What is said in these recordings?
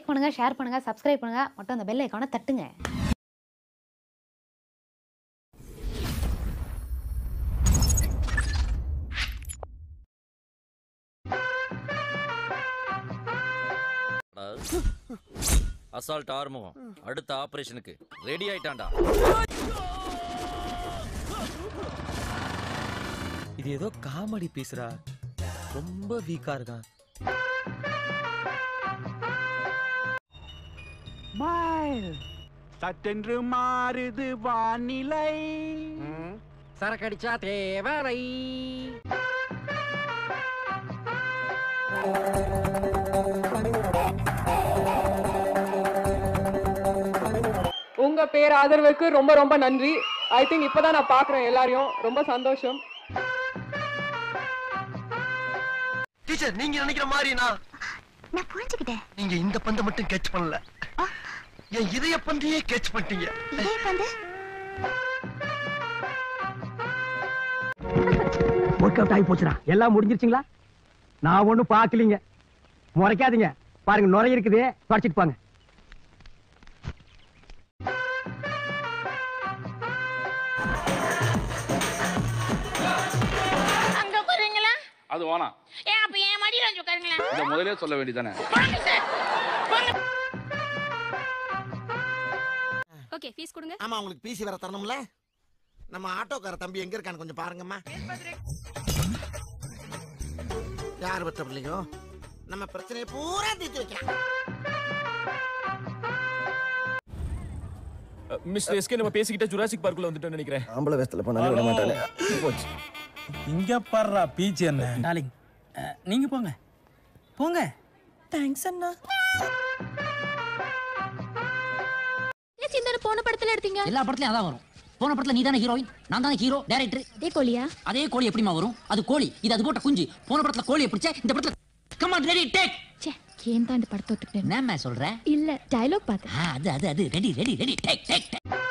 Like பண்ணுங்க share பண்ணுங்க subscribe பண்ணுங்க மட்டும் அந்த பெல் ஐக்கானை தட்டுங்க அசால்ட் ஆறுமுகம் அடுத்த ஆபரேஷனுக்கு ரெடி ஆயிட்டான்டா இது ஏதோ காமெடி பீஸ்ரா ரொம்ப வீக்கா இருக்கான் சட்டென்று மாறுது வானிலை சரக்கடிச்சா தேவலை உங்க பேர் ஆதரவுக்கு ரொம்ப ரொம்ப நன்றி ஐ திங்க் இப்பதான் நான் பாக்குறேன் எல்லாரையும் ரொம்ப சந்தோஷம் டீச்சர் நீங்க நினைக்கிற மாதிரி நான் நான் புரிஞ்சுக்கிட்டேன் நீங்க இந்த பந்தை மட்டும் கேட்ச் பண்ணல என் இதய பந்தையே கேட்ச் பண்ணிட்டீங்க இதே வந்து ஒர்க் அவுட் ஆகி போச்சுடா எல்லாம் முடிஞ்சிருச்சுங்களா நான் ஒண்ணும் பாக்கலீங்க முறைக்காதீங்க பாருங்க நுரை இருக்குது தொடச்சிட்டு போங்க அங்க உட்காருங்களா அது வேணாம் ஏன் அப்ப என் மடியில வந்து உட்காருங்களா இதை முதலே சொல்ல வேண்டியதானே வாங்க சார் ஓகே ஃபீஸ் கொடுங்க ஆமா உங்களுக்கு பிசி வேற தரணும்ல நம்ம ஆட்டோக்கார தம்பி எங்க இருக்கான்னு கொஞ்சம் பாருங்கம்மா யார் பத்த பிள்ளையோ நம்ம பிரச்சனையை பூரா தீர்த்து வைக்கலாம் மிஸ்டர் எஸ்கே நம்ம பேசிக்கிட்ட ஜுராசிக் பார்க்குள்ள வந்துட்டோம்னு நினைக்கிறேன் ஆம்பளை வேஸ்ட்ல போனாலே விட மாட்டானே போச்சு இங்க பாடுறா பீச் என்ன டார்லிங் நீங்க போங்க போங்க தேங்க்ஸ் அண்ணா சிந்தன போன படத்துல எடுத்தீங்க எல்லா படத்துலயும் அதான் வரும் போன படத்துல நீ தானே ஹீரோயின் நான் தானே ஹீரோ டைரக்டர் அதே கோழியா அதே கோழி எப்படிமா வரும் அது கோழி இது அது போட்ட குஞ்சு போன படத்துல கோழி பிடிச்ச இந்த படத்துல கமான் ரெடி டேக் ச்சே ஏன் தான் இந்த படத்தை ஒத்துக்கிட்டேன் என்னம்மா சொல்றேன் இல்ல டயலாக் பார்த்தேன் ஆ, அது அது அது ready ready ready take take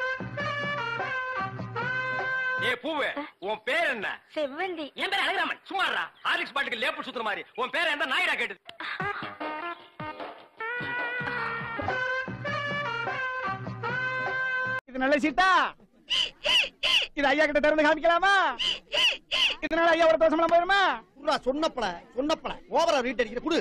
ஏ பூவே உன் பேர் என்ன செவ்வந்தி என் பேர் அழகாமன் சும்மாடா ஹார்லிக்ஸ் பாட்டுக்கு லேப்பு சுத்துற மாதிரி உன் பேர் எந்த நாயிடா கேட்டது இது நல்ல சீட்டா இது ஐயா கிட்ட திறந்து காமிக்கலாமா இதனால ஐயாவோட தோசமெல்லாம் போயிருமா சொன்னப்பல சொன்னப்பல ஓவரா ரீட் அடிக்கிற குடு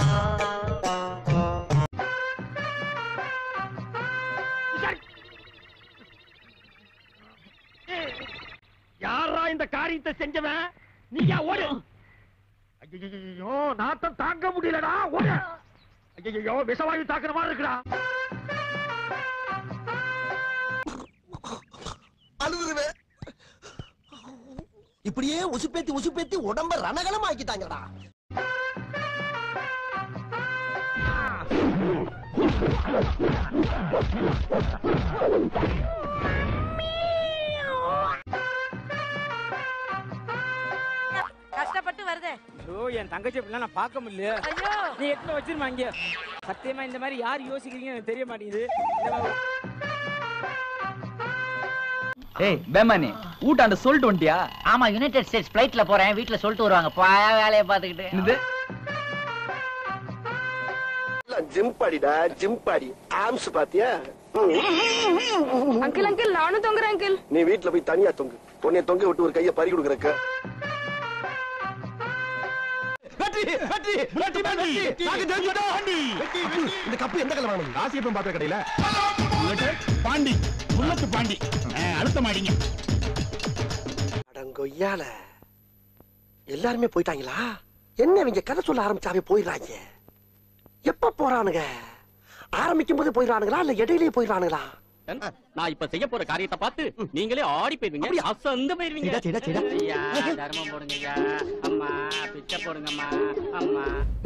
யாரா இந்த காரியத்தை செஞ்சவன் நீயா ஓடு ஐயோ நாத்தம் தாங்க முடியலடா ஓடு ஐயோ விஷவாயு தாக்குற மாதிரி இருக்குடா அழுதுருவேன் இப்படியே உசுப்பேத்தி உசுப்பேத்தி உடம்ப ரணகலம் ஆக்கிட்டாங்கடா கஷ்டப்பட்டு வருதே ஐயோ என் தங்கச்சி அப்படிலாம் நான் பார்க்க முடியல ஐயோ நீ எத்தனை வச்சிருமா இங்க சத்தியமா இந்த மாதிரி யார் யோசிக்கிறீங்க எனக்கு தெரிய மாட்டேங்குது ஏய் பேமானி ஊட்டாண்ட சொல்லிட்டு வந்துட்டியா ஆமா யுனைடெட் ஸ்டேட்ஸ் ஃளைட்ல போறேன் வீட்ல சொல்லிட்டு வருவாங்க போயா வேலைய பாத்துக்கிட்டு ஜிம் பாடிடா ஜிம் பாடி ஆம்ஸ் பாத்தியா அங்கிள் அங்கிள் நானும் தொங்குறேன் அங்கிள் நீ வீட்டுல போய் தனியா தொங்கு உன்னைய தொங்க விட்டு ஒரு கைய பறி கொடுக்குறக்க இந்த கப்பு எந்த கலர் வாங்கணும் ராசியப்பன் பாத்திர கடையில பாண்டி புல்லத்து பாண்டி அடுத்த மாடிங்க அடங்கொய்யால எல்லாருமே போயிட்டாங்களா என்ன இவங்க கதை சொல்ல ஆரம்பிச்சாவே போயிடுறாங்க எப்ப போறானுங்க ஆரம்பிக்கும் போது போயிடுறானுங்களா இல்ல இடையிலேயே போயிடுறானுங்களா நான் இப்ப செய்ய போற காரியத்தை பார்த்து நீங்களே ஆடி போயிருவீங்க அசந்து போயிருவீங்க சிடா, சிடா, சிடா. ஐயா தர்மம் போடுங்க ஐயா அம்மா பிச்சை போடுங்கம்மா அம்மா